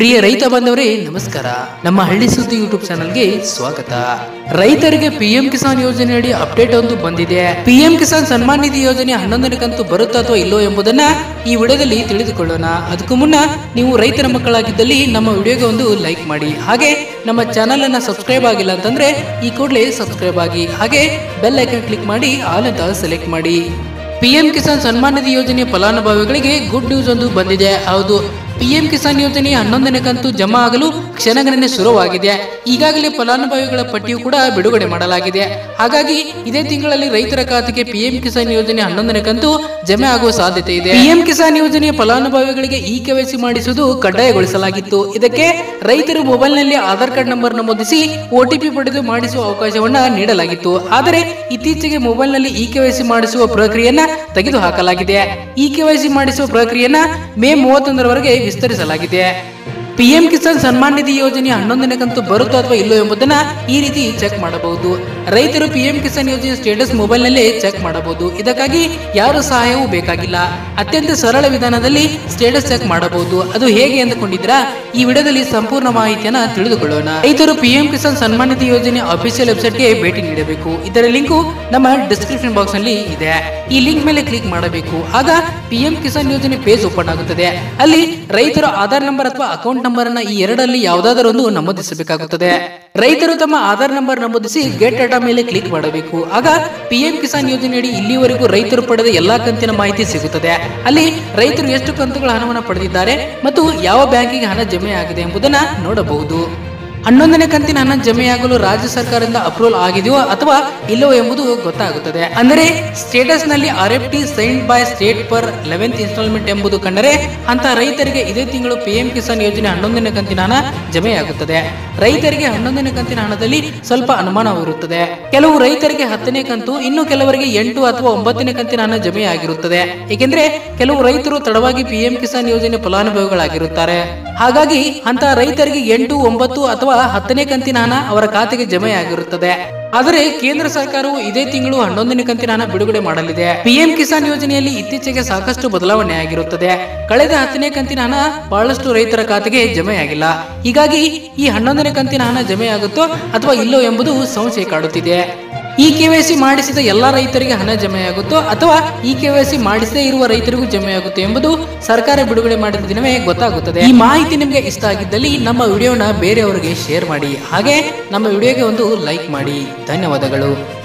ಪ್ರಿಯ ರೈತ ಬಾಂಧವರೇ ನಮಸ್ಕಾರ ನಮ್ಮ ಹಳ್ಳಿ ಸುದ್ದಿ ಯೂಟ್ಯೂಬ್ ಚಾನಲ್ಗೆ ಸ್ವಾಗತ ರೈತರಿಗೆ ಪಿಎಂ ಕಿಸಾನ್ ಯೋಜನೆಯಡಿ ಅಪ್ಡೇಟ್ ಒಂದು ಬಂದಿದೆ ಪಿಎಂ ಕಿಸಾನ್ ಸನ್ಮಾನ್ ನಿಧಿ ಯೋಜನೆ ಹನ್ನೊಂದನೇ ಕಂತು ಬರುತ್ತಾ ಅಥವಾ ಇಲ್ಲೋ ಎಂಬುದನ್ನ ಈ ವಿಡಿಯೋದಲ್ಲಿ ತಿಳಿದುಕೊಳ್ಳೋಣ ಅದಕ್ಕೂ ಮುನ್ನ ನೀವು ರೈತರ ಮಕ್ಕಳಾಗಿದ್ದಲ್ಲಿ ನಮ್ಮ ವಿಡಿಯೋಗೆ ಒಂದು ಲೈಕ್ ಮಾಡಿ ಹಾಗೆ ನಮ್ಮ ಚಾನಲ್ ಅನ್ನ ಸಬ್ಸ್ಕ್ರೈಬ್ ಆಗಿಲ್ಲ ಅಂತಂದ್ರೆ ಈ ಕೂಡಲೇ ಸಬ್ಸ್ಕ್ರೈಬ್ ಆಗಿ ಹಾಗೆ ಬೆಲ್ ಐಕನ್ ಕ್ಲಿಕ್ ಮಾಡಿ ಆಲ್ ಅಂತ ಸೆಲೆಕ್ಟ್ ಮಾಡಿ ಪಿಎಂ ಕಿಸಾನ್ ಸನ್ಮಾನ್ ನಿಧಿ ಯೋಜನೆಯ ಫಲಾನುಭವಿಗಳಿಗೆ ಗುಡ್ ನ್ಯೂಸ್ ಒಂದು ಬಂದಿದೆ ಹೌದು ಪಿಎಂ ಕಿಸಾನ್ ಯೋಜನೆಯ ಹನ್ನೊಂದನೇ ಕಂತು ಜಮಾ ಆಗಲು ಕ್ಷಣಗಣನೆ ಶುರುವಾಗಿದೆ ಈಗಾಗಲೇ ಫಲಾನುಭವಿಗಳ ಪಟ್ಟಿಯು ಕೂಡ ಬಿಡುಗಡೆ ಮಾಡಲಾಗಿದೆ ಹಾಗಾಗಿ ಇದೇ ತಿಂಗಳಲ್ಲಿ ರೈತರ ಖಾತೆಗೆ ಪಿಎಂ ಕಿಸಾನ್ ಯೋಜನೆ ಹನ್ನೊಂದನೇ ಕಂತು ಜಮೆ ಆಗುವ ಸಾಧ್ಯತೆ ಇದೆ ಪಿಎಂ ಕಿಸಾನ್ ಯೋಜನೆಯ ಫಲಾನುಭವಿಗಳಿಗೆ ಇ ಕೆವೈಸಿ ಮಾಡಿಸುವುದು ಕಡ್ಡಾಯಗೊಳಿಸಲಾಗಿತ್ತು ಇದಕ್ಕೆ ರೈತರು ಮೊಬೈಲ್ನಲ್ಲಿ ಆಧಾರ್ ಕಾರ್ಡ್ ನಂಬರ್ ನಮೂದಿಸಿ ಒಟಿಪಿ ಪಡೆದು ಮಾಡಿಸುವ ಅವಕಾಶವನ್ನ ನೀಡಲಾಗಿತ್ತು ಆದರೆ ಇತ್ತೀಚೆಗೆ ಮೊಬೈಲ್ನಲ್ಲಿ ಇ ಕೆವೈಸಿ ಮಾಡಿಸುವ ಪ್ರಕ್ರಿಯೆಯನ್ನ ತೆಗೆದುಹಾಕಲಾಗಿದೆ ಇ ಕೆವೈಸಿ ಮಾಡಿಸುವ ಪ್ರಕ್ರಿಯೆಯನ್ನ ಮೇ ಮೂವತ್ತೊಂದರವರೆಗೆ ವಿಸ್ತರಿಸಲಾಗಿದೆ ಪಿಎಂ ಕಿಸಾನ್ ಸನ್ಮಾನ್ ನಿಧಿ ಯೋಜನೆ ಹನ್ನೊಂದನೇ ಕಂತು ಬರುತ್ತೋ ಅಥವಾ ಇಲ್ಲೋ ಎಂಬುದನ್ನ ಈ ರೀತಿ ಚೆಕ್ ಮಾಡಬಹುದು ರೈತರು ಪಿಎಂ ಕಿಸಾನ್ ಯೋಜನೆ ಸ್ಟೇಟಸ್ ಮೊಬೈಲ್ನಲ್ಲೇ ಚೆಕ್ ಮಾಡಬಹುದು ಇದಕ್ಕಾಗಿ ಯಾರ ಸಹಾಯವೂ ಬೇಕಾಗಿಲ್ಲ ಅತ್ಯಂತ ಸರಳ ವಿಧಾನದಲ್ಲಿ ಸ್ಟೇಟಸ್ ಚೆಕ್ ಮಾಡಬಹುದು ಅದು ಹೇಗೆ ಅಂದುಕೊಂಡಿದ್ರಾ ಈ ವಿಡಿಯೋದಲ್ಲಿ ಸಂಪೂರ್ಣ ಮಾಹಿತಿಯನ್ನ ತಿಳಿದುಕೊಳ್ಳೋಣ ರೈತರು ಪಿಎಂ ಕಿಸಾನ್ ಸನ್ಮಾನ್ ನಿಧಿ ಯೋಜನೆ ಅಫಿಷಿಯಲ್ ವೆಬ್ಸೈಟ್ಗೆ ಭೇಟಿ ನೀಡಬೇಕು ಇದರ ಲಿಂಕು ನಮ್ಮ ಡಿಸ್ಕ್ರಿಪ್ಷನ್ ಬಾಕ್ಸ್ ನಲ್ಲಿ ಇದೆ ಈ ಲಿಂಕ್ ಮೇಲೆ ಕ್ಲಿಕ್ ಮಾಡಬೇಕು ಆಗ ಪಿಎಂ ಕಿಸಾನ್ ಯೋಜನೆ ಪೇಜ್ ಓಪನ್ ಆಗುತ್ತದೆ ಅಲ್ಲಿ ರೈತರ ಆಧಾರ್ ನಂಬರ್ ಅಥವಾ ಅಕೌಂಟ್ ನಂಬರ್ ಅನ್ನ ಈ ಎರಡರಲ್ಲಿ ಯಾವುದಾದರೂ ಒಂದು ನಮೂದಿಸಬೇಕಾಗುತ್ತದೆ ರೈತರು ತಮ್ಮ ಆಧಾರ್ ನಂಬರ್ ನಮೂದಿಸಿ ಗೆಟ್ ಡಾಟಾ ಮೇಲೆ ಕ್ಲಿಕ್ ಮಾಡಬೇಕು ಆಗ ಪಿಎಂ ಕಿಸಾನ್ ಯೋಜನೆಯಡಿ ಇಲ್ಲಿವರೆಗೂ ರೈತರು ಪಡೆದ ಎಲ್ಲಾ ಕಂತಿನ ಮಾಹಿತಿ ಸಿಗುತ್ತದೆ ಅಲ್ಲಿ ರೈತರು ಎಷ್ಟು ಕಂತುಗಳ ಹಣವನ್ನು ಪಡೆದಿದ್ದಾರೆ ಮತ್ತು ಯಾವ ಬ್ಯಾಂಕಿಗೆ ಹಣ ಜಮೆ ಆಗಿದೆ ಎಂಬುದನ್ನ ನೋಡಬಹುದು ಹನ್ನೊಂದನೇ ಕಂತಿನ ಹಣ ಜಮೆಯಾಗಲು ರಾಜ್ಯ ಸರ್ಕಾರದಿಂದ ಅಪ್ರೂವಲ್ ಆಗಿದೆಯೋ ಅಥವಾ ಇಲ್ಲವೋ ಎಂಬುದು ಗೊತ್ತಾಗುತ್ತದೆ ಅಂದರೆ ಸ್ಟೇಟಸ್ ನಲ್ಲಿ R F T sign by state per eleventh installment ಎಂಬುದು ಕಂಡರೆ ಅಂತ ರೈತರಿಗೆ ಇದೇ ತಿಂಗಳು ಪಿಎಂ ಕಿಸಾನ್ ಯೋಜನೆ ಹನ್ನೊಂದನೇ ಕಂತಿನ ಹಣ ಜಮೆಯಾಗುತ್ತದೆ ರೈತರಿಗೆ ಹನ್ನೊಂದನೇ ಕಂತಿನ ಹಣದಲ್ಲಿ ಸ್ವಲ್ಪ ಅನುಮಾನವಿರುತ್ತದೆ ಕೆಲವು ರೈತರಿಗೆ ಹತ್ತನೇ ಕಂತು ಇನ್ನು ಕೆಲವರಿಗೆ ಎಂಟು ಅಥವಾ ಒಂಬತ್ತನೇ ಕಂತಿನ ಹಣ ಜಮೆಯಾಗಿರುತ್ತದೆ ಏಕೆಂದ್ರೆ ಕೆಲವು ರೈತರು ತಡವಾಗಿ ಪಿಎಂ ಕಿಸಾನ್ ಯೋಜನೆ ಫಲಾನುಭವಿಗಳಾಗಿರುತ್ತಾರೆ ಹಾಗಾಗಿ ಅಂತ ರೈತರಿಗೆ ಎಂಟು ಒಂಬತ್ತು ಅಥವಾ ಹತ್ತನೇ ಕಂತಿನ ಹಣ ಅವರ ಖಾತೆಗೆ ಜಮೆಯಾಗಿರುತ್ತದೆ ಆದರೆ ಕೇಂದ್ರ ಸರ್ಕಾರವು ಇದೇ ತಿಂಗಳು ಹನ್ನೊಂದನೇ ಕಂತಿನ ಹಣ ಬಿಡುಗಡೆ ಮಾಡಲಿದೆ ಪಿಎಂ ಕಿಸಾನ್ ಯೋಜನೆಯಲ್ಲಿ ಇತ್ತೀಚೆಗೆ ಸಾಕಷ್ಟು ಬದಲಾವಣೆ ಆಗಿರುತ್ತದೆ ಕಳೆದ ಹತ್ತನೇ ಕಂತಿನ ಹಣ ಬಹಳಷ್ಟು ರೈತರ ಖಾತೆಗೆ ಜಮೆಯಾಗಿಲ್ಲ ಹೀಗಾಗಿ ಈ ಹನ್ನೊಂದನೇ ಕಂತಿನ ಹಣ ಜಮೆಯಾಗುತ್ತೋ ಅಥವಾ ಇಲ್ಲೋ ಎಂಬುದು ಸಂಶಯ ಕಾಡುತ್ತಿದೆ ಈ ಕೆವೈಸಿ ಮಾಡಿಸಿದ ಎಲ್ಲಾ ರೈತರಿಗೆ ಹಣ ಜಮೆಯಾಗುತ್ತೋ ಅಥವಾ ಈ ಕೆವೈಸಿ ಮಾಡಿಸದೇ ಇರುವ ರೈತರಿಗೂ ಜಮೆಯಾಗುತ್ತೋ ಎಂಬುದು ಸರ್ಕಾರ ಬಿಡುಗಡೆ ಮಾಡಿದ ದಿನವೇ ಗೊತ್ತಾಗುತ್ತದೆ ಈ ಮಾಹಿತಿ ನಿಮಗೆ ಇಷ್ಟ ಆಗಿದ್ದಲ್ಲಿ ನಮ್ಮ ವಿಡಿಯೋನ ಬೇರೆಯವರಿಗೆ ಶೇರ್ ಮಾಡಿ ಹಾಗೆ ನಮ್ಮ ವಿಡಿಯೋಗೆ ಒಂದು ಲೈಕ್ ಮಾಡಿ ಧನ್ಯವಾದಗಳು